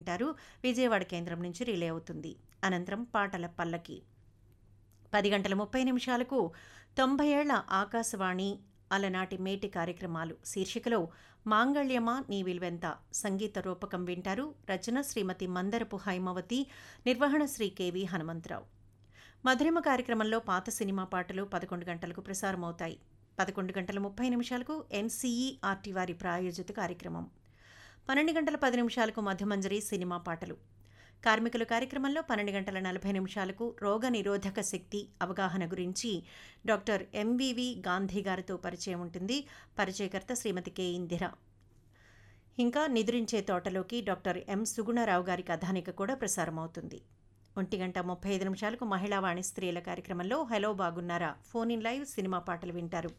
వింటారు విజయవాడ కేంద్రం నుంచి రిలే అవుతుంది అనంతరం పాటల పల్లకి పది గంటల ముప్పై నిమిషాలకు తొంభై ఏళ్ల ఆకాశవాణి అలనాటి మేటి కార్యక్రమాలు శీర్షికలో మాంగళ్యమా నీ విలువెంత సంగీత రూపకం వింటారు రచన శ్రీమతి మందరపు హైమవతి నిర్వహణ శ్రీ కెవి హనుమంతరావు మధురిమ కార్యక్రమంలో పాత సినిమా పాటలు పదకొండు గంటలకు ప్రసారమవుతాయి పదకొండు గంటల ముప్పై నిమిషాలకు ఎన్సీఈఆర్టీ వారి ప్రాయోజిత కార్యక్రమం పన్నెండు గంటల పది నిమిషాలకు మధ్యమంజరి సినిమా పాటలు కార్మికుల కార్యక్రమంలో పన్నెండు గంటల నలభై నిమిషాలకు రోగ నిరోధక శక్తి అవగాహన గురించి డాక్టర్ ఎంవివి గాంధీ గారితో పరిచయం ఉంటుంది పరిచయకర్త శ్రీమతి కె ఇందిర ఇంకా నిద్రించే తోటలోకి డాక్టర్ ఎం సుగుణరావు గారి కథానిక కూడా ప్రసారమవుతుంది ఒంటి గంట ముప్పై ఐదు నిమిషాలకు మహిళా వాణి స్త్రీల కార్యక్రమంలో హలో బాగున్నారా ఫోన్ ఇన్ లైవ్ సినిమా పాటలు వింటారు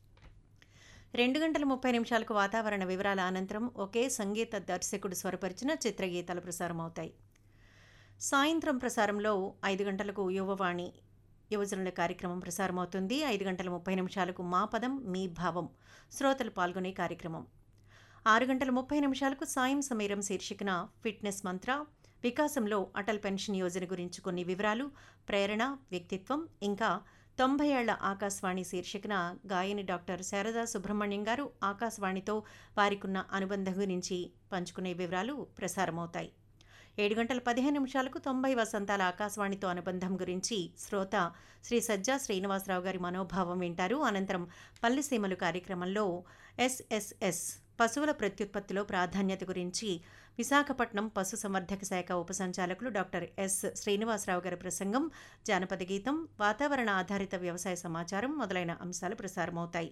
రెండు గంటల ముప్పై నిమిషాలకు వాతావరణ వివరాల అనంతరం ఒకే సంగీత దర్శకుడు స్వరపరిచిన చిత్రగీతాలు ప్రసారమవుతాయి సాయంత్రం ప్రసారంలో ఐదు గంటలకు యువవాణి యువజనుల కార్యక్రమం ప్రసారమవుతుంది ఐదు గంటల ముప్పై నిమిషాలకు మా పదం మీ భావం శ్రోతలు పాల్గొనే కార్యక్రమం ఆరు గంటల ముప్పై నిమిషాలకు సాయం సమీరం శీర్షికన ఫిట్నెస్ మంత్ర వికాసంలో అటల్ పెన్షన్ యోజన గురించి కొన్ని వివరాలు ప్రేరణ వ్యక్తిత్వం ఇంకా తొంభై ఏళ్ల ఆకాశవాణి శీర్షికన గాయని డాక్టర్ శారదా సుబ్రహ్మణ్యం గారు ఆకాశవాణితో వారికున్న అనుబంధం గురించి పంచుకునే వివరాలు ప్రసారమవుతాయి ఏడు గంటల పదిహేను నిమిషాలకు తొంభై వసంతాల ఆకాశవాణితో అనుబంధం గురించి శ్రోత శ్రీ సజ్జా శ్రీనివాసరావు గారి మనోభావం వింటారు అనంతరం పల్లెసీమలు కార్యక్రమంలో ఎస్ఎస్ఎస్ పశువుల ప్రత్యుత్పత్తిలో ప్రాధాన్యత గురించి విశాఖపట్నం పశు సంవర్ధక శాఖ ఉప సంచాలకులు డాక్టర్ ఎస్ శ్రీనివాసరావు గారి ప్రసంగం జానపద గీతం వాతావరణ ఆధారిత వ్యవసాయ సమాచారం మొదలైన అంశాలు ప్రసారమవుతాయి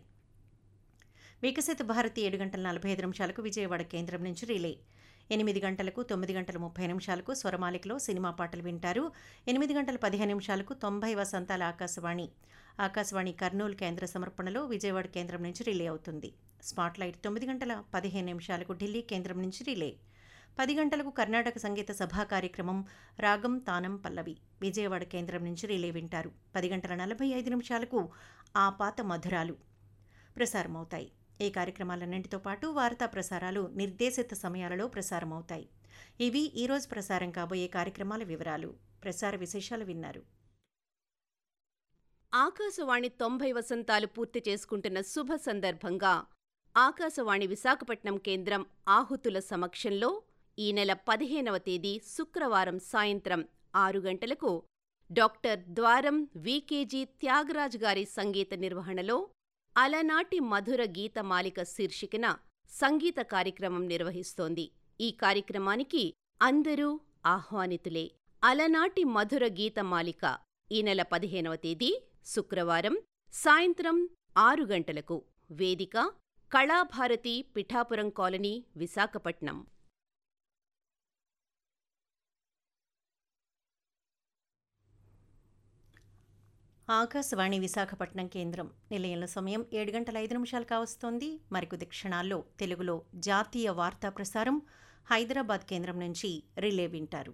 వికసిత భారతి ఏడు గంటల నలభై ఐదు నిమిషాలకు విజయవాడ కేంద్రం నుంచి రిలే ఎనిమిది గంటలకు తొమ్మిది గంటల ముప్పై నిమిషాలకు స్వరమాలికలో సినిమా పాటలు వింటారు ఎనిమిది గంటల పదిహేను నిమిషాలకు తొంభై వసంతాల ఆకాశవాణి ఆకాశవాణి కర్నూలు కేంద్ర సమర్పణలో విజయవాడ కేంద్రం నుంచి రిలే అవుతుంది స్పాట్లైట్ తొమ్మిది గంటల పదిహేను నిమిషాలకు ఢిల్లీ కేంద్రం నుంచి రిలే పది గంటలకు కర్ణాటక సంగీత సభా కార్యక్రమం రాగం తానం పల్లవి విజయవాడ కేంద్రం నుంచి రిలే వింటారు పది గంటల నలభై ఐదు నిమిషాలకు ఆ పాత మధురాలు ప్రసారమవుతాయి ఈ కార్యక్రమాలన్నింటితో పాటు వార్తా ప్రసారాలు నిర్దేశిత సమయాలలో ప్రసారమవుతాయి ఇవి ఈరోజు ప్రసారం కాబోయే కార్యక్రమాల వివరాలు ప్రసార విశేషాలు విన్నారు ఆకాశవాణి తొంభై వసంతాలు పూర్తి చేసుకుంటున్న శుభ సందర్భంగా ఆకాశవాణి విశాఖపట్నం కేంద్రం ఆహుతుల సమక్షంలో ఈ నెల పదిహేనవ తేదీ శుక్రవారం సాయంత్రం ఆరు గంటలకు డాక్టర్ ద్వారం వికేజీ త్యాగరాజ్ గారి సంగీత నిర్వహణలో అలనాటి మధుర గీతమాలిక శీర్షికన సంగీత కార్యక్రమం నిర్వహిస్తోంది ఈ కార్యక్రమానికి అందరూ ఆహ్వానితులే అలనాటి మధుర గీతమాలిక ఈ నెల పదిహేనవ తేదీ శుక్రవారం సాయంత్రం ఆరు గంటలకు వేదిక కళాభారతి పిఠాపురం కాలనీ విశాఖపట్నం ఆకాశవాణి విశాఖపట్నం కేంద్రం నిలయంలో సమయం ఏడు గంటల ఐదు నిమిషాలు కావస్తోంది మరికొద్ది క్షణాల్లో తెలుగులో జాతీయ వార్తా ప్రసారం హైదరాబాద్ కేంద్రం నుంచి రిలే వింటారు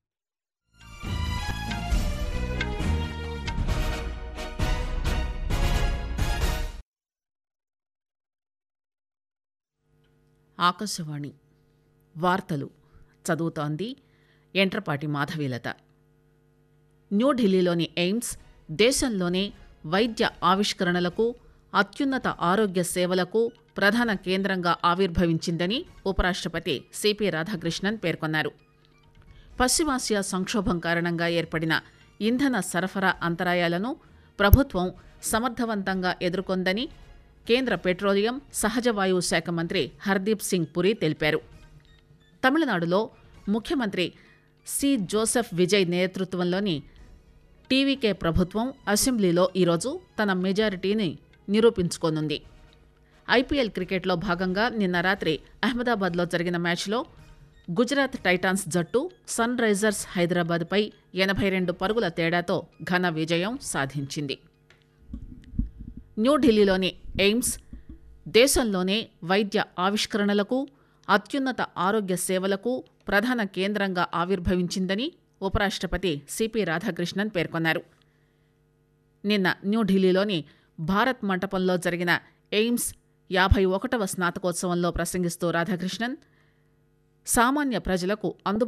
ఆకాశవాణి వార్తలు చదువుతోంది ఎంట్రపాటి మాధవీలత న్యూఢిల్లీలోని ఎయిమ్స్ దేశంలోనే వైద్య ఆవిష్కరణలకు అత్యున్నత ఆరోగ్య సేవలకు ప్రధాన కేంద్రంగా ఆవిర్భవించిందని ఉపరాష్ట్రపతి సిపి రాధాకృష్ణన్ పేర్కొన్నారు పశ్చిమాసియా సంక్షోభం కారణంగా ఏర్పడిన ఇంధన సరఫరా అంతరాయాలను ప్రభుత్వం సమర్థవంతంగా ఎదుర్కొందని కేంద్ర పెట్రోలియం సహజ వాయువు శాఖ మంత్రి హర్దీప్ సింగ్ పురి తెలిపారు తమిళనాడులో ముఖ్యమంత్రి సి జోసెఫ్ విజయ్ నేతృత్వంలోని టీవీకే ప్రభుత్వం అసెంబ్లీలో ఈరోజు తన మెజారిటీని నిరూపించుకోనుంది ఐపీఎల్ క్రికెట్లో భాగంగా నిన్న రాత్రి అహ్మదాబాద్లో జరిగిన మ్యాచ్లో గుజరాత్ టైటాన్స్ జట్టు సన్ రైజర్స్ హైదరాబాద్పై ఎనభై రెండు పరుగుల తేడాతో ఘన విజయం సాధించింది న్యూఢిల్లీలోని ఎయిమ్స్ దేశంలోనే వైద్య ఆవిష్కరణలకు అత్యున్నత ఆరోగ్య సేవలకు ప్రధాన కేంద్రంగా ఆవిర్భవించిందని ఉపరాష్ట్రపతి సిపి రాధాకృష్ణన్ పేర్కొన్నారు నిన్న న్యూఢిల్లీలోని భారత్ మంటపంలో జరిగిన ఎయిమ్స్ యాభై ఒకటవ స్నాతకోత్సవంలో ప్రసంగిస్తూ రాధాకృష్ణన్ సామాన్య ప్రజలకు అందుబాటులో